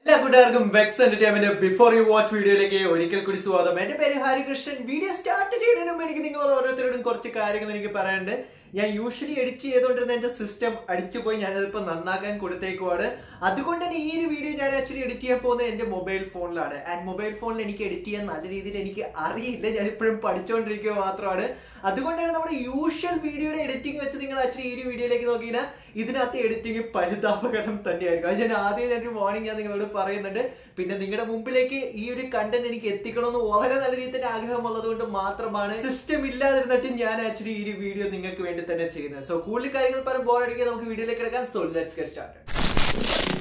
എല്ലാ കൂട്ടുകാർക്കും വെക്സ് എന്റർടൈൻമെന്റ് ബിഫോർ യു വാച്ച് വീഡിയോയിലേക്ക് ഒരിക്കൽ കൂടി സ്വാഗതം എന്റെ പേര് ഹരികൃഷ്ണൻ വീഡിയോ സ്റ്റാർട്ട് ചെയ്യുന്നതിന് മുമ്പ് എനിക്ക് നിങ്ങൾ ഓരോരുത്തരോടും കുറച്ച് കാര്യങ്ങൾ എനിക്ക് പറയാനുണ്ട് ഞാൻ യൂഷ്വലി എഡിറ്റ് ചെയ്തുകൊണ്ടിരുന്ന എന്റെ സിസ്റ്റം അടിച്ചുപോയി ഞാനതിപ്പോ നന്നാക്കാൻ കൊടുത്തേക്കുവാണ് അതുകൊണ്ട് തന്നെ ഈ ഒരു വീഡിയോ ഞാൻ ആക്ച്വലി എഡിറ്റ് ചെയ്യാൻ പോകുന്നത് എന്റെ മൊബൈൽ ഫോണിലാണ് ആൻഡ് മൊബൈൽ ഫോണിൽ എനിക്ക് എഡിറ്റ് ചെയ്യാൻ നല്ല രീതിയിൽ എനിക്ക് അറിയില്ല ഞാൻ ഇപ്പോഴും പഠിച്ചുകൊണ്ടിരിക്കുക മാത്രമാണ് അതുകൊണ്ട് തന്നെ നമ്മുടെ യൂഷ്വൽ വീഡിയോയുടെ എഡിറ്റിംഗ് വെച്ച് നിങ്ങൾ ആക്ച്വലി ഈ ഒരു വീഡിയോയിലേക്ക് നോക്കിയാൽ ഇതിനകത്ത് എഡിറ്റിംഗ് പരിതാപകരം തന്നെയായിരിക്കും അത് ഞാൻ ആദ്യം ഞാൻ ഒരു വാർണിംഗ് ഞാൻ നിങ്ങളോട് പറയുന്നുണ്ട് പിന്നെ നിങ്ങളുടെ മുമ്പിലേക്ക് ഈ ഒരു കണ്ടന്റ് എനിക്ക് എത്തിക്കണമെന്ന് വളരെ നല്ല രീതിയിൽ തന്നെ ആഗ്രഹമുള്ളത് കൊണ്ട് മാത്രമാണ് സിസ്റ്റം ഇല്ലാതിരുന്നിട്ട് ഞാൻ ആക്ച്വലി ഈ ഒരു വീഡിയോ നിങ്ങൾക്ക് വേണ്ടി തന്നെ ചെയ്യുന്നത് സോ കൂടുതൽ കാര്യങ്ങൾ പറഞ്ഞ് ബോറടിക്കുക നമുക്ക് വീഡിയോയിലേക്ക് കിടക്കാൻ so let's get start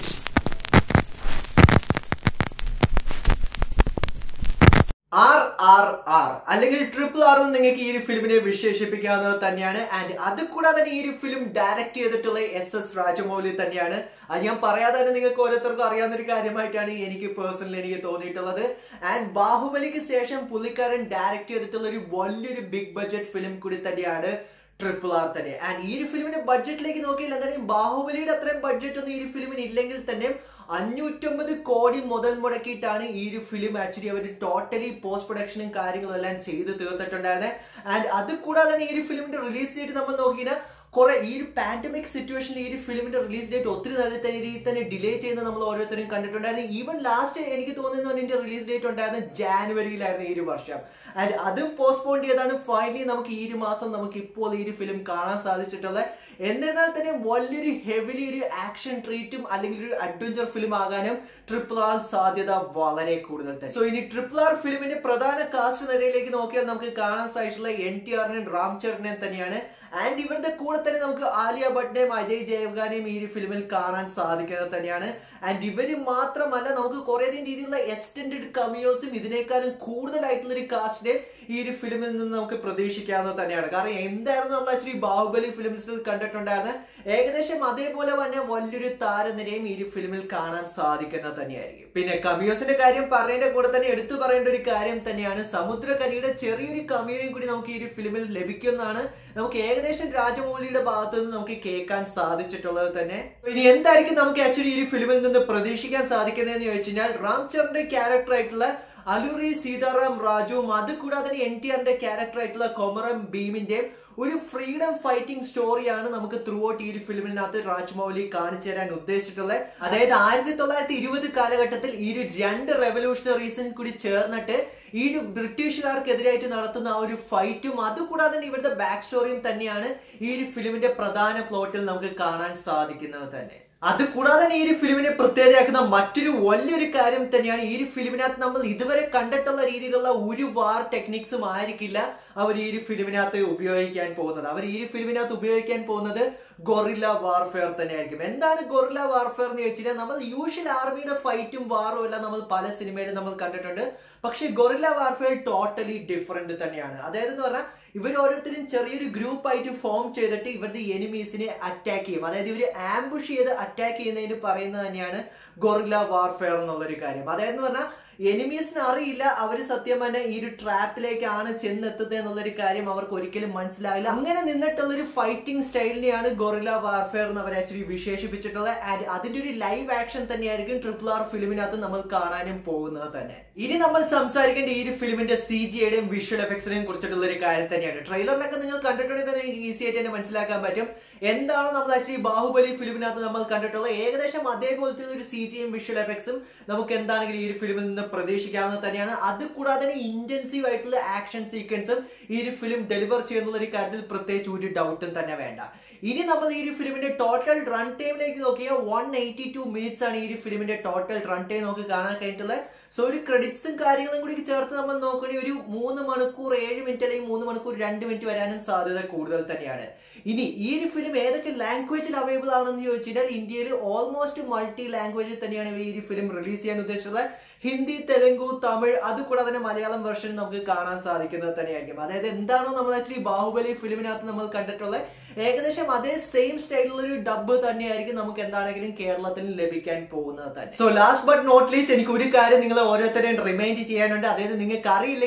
R R R അല്ലെങ്കിൽ ട്രിപ്പിൾ ആർ എന്ന് നിങ്ങൾക്ക് ഈ ഒരു ഫിലിമിനെ വിശേഷിപ്പിക്കാവുന്നത് തന്നെയാണ് ആൻഡ് അത് കൂടാതെ തന്നെ ഈ ഒരു ഫിലിം ഡയറക്ട് ചെയ്തിട്ടുള്ള എസ് എസ് രാജമൗലി തന്നെയാണ് അത് ഞാൻ പറയാതെ തന്നെ നിങ്ങൾക്ക് ഓരോരുത്തർക്കും അറിയാവുന്ന ഒരു കാര്യമായിട്ടാണ് എനിക്ക് പേഴ്സണലി എനിക്ക് തോന്നിയിട്ടുള്ളത് ആൻഡ് ബാഹുബലിക്ക് ശേഷം പുള്ളിക്കാരൻ ഡയറക്ട് ചെയ്തിട്ടുള്ള ഒരു വലിയൊരു ബിഗ് ബഡ്ജറ്റ് ഫിലിം കൂടി തന്നെയാണ് ട്രിപ്പിൾ ആർ തന്നെ ആൻഡ് ഈ ഒരു ഫിലിമിന്റെ ബഡ്ജറ്റിലേക്ക് നോക്കിയാൽ എന്തായാലും ബാഹുബലിയുടെ അത്രയും ബഡ്ജറ്റ് ഒന്നും ഈ ഒരു ഫിലിമിന് ഇല്ലെങ്കിൽ തന്നെ അഞ്ഞൂറ്റമ്പത് കോടി മുതൽ മുടക്കിയിട്ടാണ് ഈ ഒരു ഫിലിം ആക്ച്വലി അവർ ടോട്ടലി പോസ്റ്റ് പ്രൊഡക്ഷനും കാര്യങ്ങളും എല്ലാം ചെയ്ത് തീർത്തിട്ടുണ്ടായിരുന്നത് ആൻഡ് അത് കൂടാതെ തന്നെ ഈ ഒരു ഫിലിമിന്റെ റിലീസ് ഡേറ്റ് നമ്മൾ നോക്കിയാൽ കുറെ ഈ ഒരു പാൻഡമിക് സിറ്റുവേഷനിൽ ഈ ഒരു ഫിലിമിന്റെ റിലീസ് ഡേറ്റ് ഒത്തിരി നല്ല തന്നെ രീതിയിൽ തന്നെ ഡിലേ ചെയ്യുന്ന നമ്മൾ ഓരോരുത്തരും കണ്ടിട്ടുണ്ടായിരുന്നു ഈവൻ ലാസ്റ്റ് എനിക്ക് തോന്നുന്നു അതിന്റെ റിലീസ് ഡേറ്റ് ഉണ്ടായിരുന്നത് ജാനുവരിയിലായിരുന്നു ഈ ഒരു വർഷം ആൻഡ് അതും പോസ്റ്റ്പോൺ ചെയ്താണ് ഫൈനലി നമുക്ക് ഈ ഒരു മാസം നമുക്ക് ഇപ്പോൾ ഈ ഒരു ഫിലിം കാണാൻ സാധിച്ചിട്ടുള്ളത് എന്നിരുന്നാൽ തന്നെ വലിയൊരു ഹെവിലി ഒരു ആക്ഷൻ ട്രീറ്റും അല്ലെങ്കിൽ ഒരു അഡ്വഞ്ചർ ഫിലിം ആകാനും ട്രിപ്പിൾ ആർ സാധ്യത വളരെ കൂടുതൽ തന്നെ സോ ഇനി ട്രിപ്പിൾ ആർ ഫിലിമിന്റെ പ്രധാന കാസ്റ്റ് നിരയിലേക്ക് നോക്കിയാൽ നമുക്ക് കാണാൻ സാധിച്ചിട്ടുള്ള എൻ ടി ആറിനെയും രാം ചരണിനെയും തന്നെയാണ് ആൻഡ് ഇവരുടെ കൂടെ തന്നെ നമുക്ക് ആലിയ ഭട്ടിനെയും അജയ് ദേവ്ഗാനെയും ഈ ഒരു ഫിലിമിൽ കാണാൻ സാധിക്കുന്നത് തന്നെയാണ് ആൻഡ് ഇവര് മാത്രമല്ല നമുക്ക് കുറേയധികം രീതിയിലുള്ള എക്സ്റ്റൻഡഡ് കമിയോസും ഇതിനേക്കാളും കൂടുതലായിട്ടുള്ള ഒരു കാസ്റ്റിനെ ഈ ഒരു ഫിലിമിൽ നിന്ന് നമുക്ക് പ്രതീക്ഷിക്കാവുന്നത് തന്നെയാണ് കാരണം എന്തായിരുന്നു നമ്മൾ ആക്ച്വലി ബാഹുബലി ഫിലിംസിൽ കണ്ടിട്ടുണ്ടായിരുന്നത് ഏകദേശം അതേപോലെ തന്നെ വലിയൊരു താരനിരയും ഈ ഒരു ഫിലിമിൽ കാണാൻ സാധിക്കുന്നത് തന്നെയായിരിക്കും പിന്നെ കമിയോസിന്റെ കാര്യം പറയേണ്ട കൂടെ തന്നെ എടുത്തു പറയേണ്ട ഒരു കാര്യം തന്നെയാണ് സമുദ്രകനിയുടെ ചെറിയൊരു കമിയോയും കൂടി നമുക്ക് ഈ ഒരു ഫിലിമിൽ ലഭിക്കുന്നതാണ് നമുക്ക് ഏകദേശം രാജമൗലിയുടെ ഭാഗത്ത് നിന്ന് നമുക്ക് കേൾക്കാൻ സാധിച്ചിട്ടുള്ളത് തന്നെ ഇനി എന്തായിരിക്കും നമുക്ക് ആക്ച്വലി ഈ ഒരു ഫിലിമിൽ നിന്ന് പ്രതീക്ഷിക്കാൻ സാധിക്കുന്നതെന്ന് ചോദിച്ചു കഴിഞ്ഞാൽ റാം ചറിന്റെ ക്യാരക്ടർ ആയിട്ടുള്ള അലുറി സീതാറാം രാജുവും അത് കൂടാതെ തന്നെ എൻ ടി ആറിന്റെ ക്യാരക്ടർ ആയിട്ടുള്ള കൊമറം ഭീമിന്റെയും ഒരു ഫ്രീഡം ഫൈറ്റിംഗ് സ്റ്റോറിയാണ് നമുക്ക് ത്രൂ ഔട്ട് ഈ ഒരു ഫിലിമിനകത്ത് രാജ്മൗലി കാണിച്ചു തരാൻ ഉദ്ദേശിച്ചിട്ടുള്ളത് അതായത് ആയിരത്തി തൊള്ളായിരത്തി ഇരുപത് കാലഘട്ടത്തിൽ ഈ ഒരു രണ്ട് റെവല്യൂഷണറീസും കൂടി ചേർന്നിട്ട് ഈ ഒരു ബ്രിട്ടീഷുകാർക്കെതിരായിട്ട് നടത്തുന്ന ആ ഒരു ഫൈറ്റും അതുകൂടാതെ തന്നെ ഇവരുടെ ബാക്ക് സ്റ്റോറിയും തന്നെയാണ് ഈ ഒരു ഫിലിമിന്റെ പ്രധാന പ്ലോട്ടിൽ നമുക്ക് കാണാൻ സാധിക്കുന്നത് തന്നെ അത് കൂടാതെ തന്നെ ഈ ഒരു ഫിലിമിനെ പ്രത്യേകതയാക്കുന്ന മറ്റൊരു വലിയൊരു കാര്യം തന്നെയാണ് ഈ ഒരു ഫിലിമിനകത്ത് നമ്മൾ ഇതുവരെ കണ്ടിട്ടുള്ള രീതിയിലുള്ള ഒരു വാർ ടെക്നിക്സും ആയിരിക്കില്ല അവർ ഈ ഒരു ഫിലിമിനകത്ത് ഉപയോഗിക്കാൻ പോകുന്നത് അവർ ഈ ഒരു ഫിലിമിനകത്ത് ഉപയോഗിക്കാൻ പോകുന്നത് ഗൊറില്ല വാർഫെയർ തന്നെയായിരിക്കും എന്താണ് ഗൊറില്ല വാർഫെയർ എന്ന് ചോദിച്ചാൽ നമ്മൾ യൂഷ്വൽ ആർമിയുടെ ഫൈറ്റും വാറും എല്ലാം നമ്മൾ പല സിനിമയിലും നമ്മൾ കണ്ടിട്ടുണ്ട് പക്ഷെ ഗൊറില്ല വാർഫെയർ ടോട്ടലി ഡിഫറെന്റ് തന്നെയാണ് അതായത് എന്ന് പറഞ്ഞാൽ ഇവർ ഓരോരുത്തരും ചെറിയൊരു ഗ്രൂപ്പ് ആയിട്ട് ഫോം ചെയ്തിട്ട് ഇവരുടെ എനിമീസിനെ അറ്റാക്ക് ചെയ്യും അതായത് ഇവർ ആംബുഷ് ചെയ്ത് അറ്റാക്ക് ചെയ്യുന്നതിന് പറയുന്നത് തന്നെയാണ് ഗൊറില്ല വാർഫെയർ എന്നുള്ളൊരു കാര്യം അതായത് എന്ന് പറഞ്ഞാൽ എനിമീസിന് അറിയില്ല അവർ സത്യം തന്നെ ഈ ഒരു ട്രാപ്പിലേക്കാണ് ചെന്നെത്തുന്നത് എന്നുള്ളൊരു കാര്യം അവർക്ക് ഒരിക്കലും മനസ്സിലാവില്ല അങ്ങനെ നിന്നിട്ടുള്ള ഒരു ഫൈറ്റിംഗ് സ്റ്റൈലിനെയാണ് ഗൊറില്ല വാർഫെയർ എന്ന് അവർ ആക്ച്വലി വിശേഷിപ്പിച്ചിട്ടുള്ളത് ആൻഡ് അതിന്റെ ഒരു ലൈവ് ആക്ഷൻ തന്നെയായിരിക്കും ട്രിപ്പിൾ ആർ ഫിലിമിനകത്ത് നമ്മൾ കാണാനും പോകുന്നത് തന്നെ ഇനി നമ്മൾ സംസാരിക്കേണ്ട ഈ ഒരു ഫിലിമിന്റെ സി ജിയുടെയും വിഷ്വൽ എഫക്ട്സിനെയും കുറിച്ചിട്ടുള്ള ഒരു കാര്യം തന്നെയാണ് ട്രെയിലറിലൊക്കെ നിങ്ങൾ കണ്ടിട്ടുണ്ടെങ്കിൽ തന്നെ ഈസി ആയിട്ട് തന്നെ മനസ്സിലാക്കാൻ പറ്റും എന്താണോ നമ്മൾ ആക്ച്വലി ബാഹുബലി ഫിലിമിനകത്ത് നമ്മൾ കണ്ടിട്ടുള്ളത് ഏകദേശം അതേപോലത്തെ ഒരു സി ജിയും വിഷ്വൽ എഫക്ട്സും നമുക്ക് എന്താണെങ്കിലും ഈ ഒരു ഫിലിമിൽ നിന്ന് പ്രതീക്ഷിക്കാവുന്നത് തന്നെയാണ് അത് കൂടാതെ തന്നെ ഇന്റൻസീവ് ആയിട്ടുള്ള ആക്ഷൻ സീക്വൻസും ഈ ഒരു ഫിലിം ഡെലിവർ ചെയ്യുന്നുള്ള ഒരു കാര്യത്തിൽ പ്രത്യേകിച്ച് ഒരു ഡൗട്ടും തന്നെ വേണ്ട ഇനി നമ്മൾ ഈ ഒരു ഫിലിമിന്റെ ടോട്ടൽ റൺ ടൈമിലേക്ക് നോക്കിയാൽ വൺ എയ്റ്റി ടു മിനിറ്റ്സ് ആണ് ഈ ഒരു ഫിലിമിന്റെ ടോട്ടൽ റൺ ടൈം നമുക്ക് കാണാൻ കഴിഞ്ഞിട്ടുള്ളത് സോ ഒരു ക്രെഡിറ്റ്സും കാര്യങ്ങളും കൂടി ചേർത്ത് നമ്മൾ നോക്കുകയാണെങ്കിൽ ഒരു മൂന്ന് മണിക്കൂർ ഏഴ് മിനിറ്റ് അല്ലെങ്കിൽ മൂന്ന് മണിക്കൂർ രണ്ട് മിനിറ്റ് വരാനും സാധ്യത കൂടുതൽ തന്നെയാണ് ഇനി ഈ ഒരു ഫിലിം ഏതൊക്കെ ലാംഗ്വേജിൽ അവൈലബിൾ ആണെന്ന് ചോദിച്ചു കഴിഞ്ഞാൽ ഇന്ത്യയിൽ ഓൾമോസ്റ്റ് മൾട്ടി ലാംഗ്വേജിൽ തന്നെയാണ് ഇവർ ഈ ഒരു ഫിലിം റിലീസ് ചെയ്യാൻ ഉദ്ദേശിച്ചുള്ളത് ഹിന്ദി തെലുങ്കു തമിഴ് അത് കൂടാതെ തന്നെ മലയാളം വെർഷൻ നമുക്ക് കാണാൻ സാധിക്കുന്നത് തന്നെയായിരിക്കും അതായത് എന്താണോ നമ്മൾ ആക്ച്വലി ബാഹുബലി ഫിലിമിനകത്ത് നമ്മൾ കണ്ടിട്ടുള്ളത് ഏകദേശം അതേ സെയിം സ്റ്റൈലിലുള്ള ഒരു ഡബ് തന്നെയായിരിക്കും നമുക്ക് എന്താണെങ്കിലും കേരളത്തിൽ ലഭിക്കാൻ പോകുന്നത് തന്നെ so last but not least എനിക്ക് ഒരു കാര്യം നിങ്ങൾ ഓരോരുത്തരെയും റിമൈൻഡ് ചെയ്യാനുണ്ട് അതായത് നിങ്ങൾക്ക് അറിയില്ലെങ്കിൽ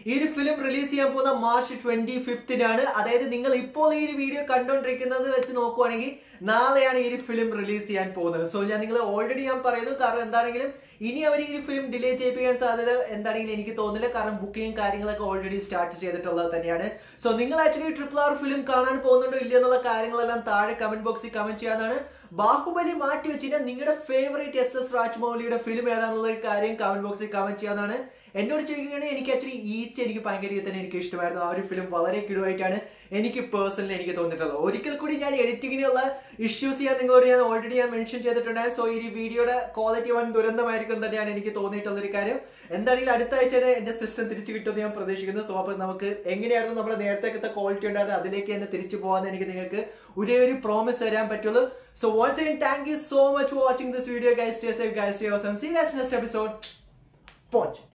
ഈ ഒരു ഫിലിം റിലീസ് ചെയ്യാൻ പോകുന്ന മാർച്ച് ട്വന്റി ഫിഫ്തിനാണ് അതായത് നിങ്ങൾ ഇപ്പോൾ ഈ ഒരു വീഡിയോ കണ്ടുകൊണ്ടിരിക്കുന്നത് വെച്ച് നോക്കുവാണെങ്കിൽ നാളെയാണ് ഈ ഒരു ഫിലിം റിലീസ് ചെയ്യാൻ പോകുന്നത് സോ ഞാൻ നിങ്ങൾ ഓൾറെഡി ഞാൻ പറയുന്നു കാരണം എന്താണെങ്കിലും ഇനി അവർ ഈ ഒരു ഫിലിം ഡിലേ ചെയ്യിപ്പിക്കാൻ സാധ്യത എന്താണെങ്കിലും എനിക്ക് തോന്നില്ല കാരണം ബുക്കിംഗ് കാര്യങ്ങളൊക്കെ ഓൾറെഡി സ്റ്റാർട്ട് ചെയ്തിട്ടുള്ളത് തന്നെയാണ് സോ നിങ്ങൾ ആക്ച്വലി ട്രിപ്പിൾ ആർ ഫിലിം കാണാൻ പോകുന്നുണ്ടോ ഇല്ലയോ എന്നുള്ള കാര്യങ്ങളെല്ലാം താഴെ കമന്റ് ബോക്സിൽ കമന്റ് ചെയ്യാനാണ് ബാഹുബലി മാറ്റി വെച്ചിട്ട് നിങ്ങളുടെ ഫേവറേറ്റ് എസ് എസ് രാജ്മൗലിയുടെ ഫിലിം ഏതാണെന്നുള്ള ഒരു കാര്യം കമന്റ് ബോക്സിൽ കമന്റ് ചെയ്യാനാണ് എന്നോട് ചോദിക്കുകയാണെങ്കിൽ എനിക്ക് ആക്ച്വലി ഈച്ച് എനിക്ക് ഭയങ്കര രീതിയിൽ തന്നെ എനിക്ക് ഇഷ്ടമായിരുന്നു ആ ഒരു ഫിലിം വളരെ കിടുവായിട്ടാണ് എനിക്ക് പേഴ്സണലി എനിക്ക് തോന്നിയിട്ടുള്ളത് ഒരിക്കൽ കൂടി ഞാൻ എഡിറ്റിങ്ങിനുള്ള ഇഷ്യൂസ് ഞാൻ നിങ്ങളോട് ഞാൻ ഓൾറെഡി ഞാൻ മെൻഷൻ ചെയ്തിട്ടുണ്ട് സോ ഈ വീഡിയോയുടെ ക്വാളിറ്റി വൺ ദുരന്തമായിരിക്കും തന്നെയാണ് എനിക്ക് തോന്നിയിട്ടുള്ള ഒരു കാര്യം എന്താണെങ്കിലും അടുത്ത ആഴ്ച തന്നെ എന്റെ സിസ്റ്റം തിരിച്ചു കിട്ടുമെന്ന് ഞാൻ പ്രതീക്ഷിക്കുന്നു സോ അപ്പോൾ നമുക്ക് എങ്ങനെയായിരുന്നു നമ്മുടെ നേരത്തെ ക്വാളിറ്റി ഉണ്ടായിരുന്നത് അതിലേക്ക് തന്നെ തിരിച്ചു പോകാൻ എനിക്ക് നിങ്ങൾക്ക് ഒരേ ഒരു പ്രോമിസ് തരാൻ പറ്റുള്ളൂ so once again thank you so much for watching this video guys stay safe guys stay awesome see guys next episode പോഞ്ച്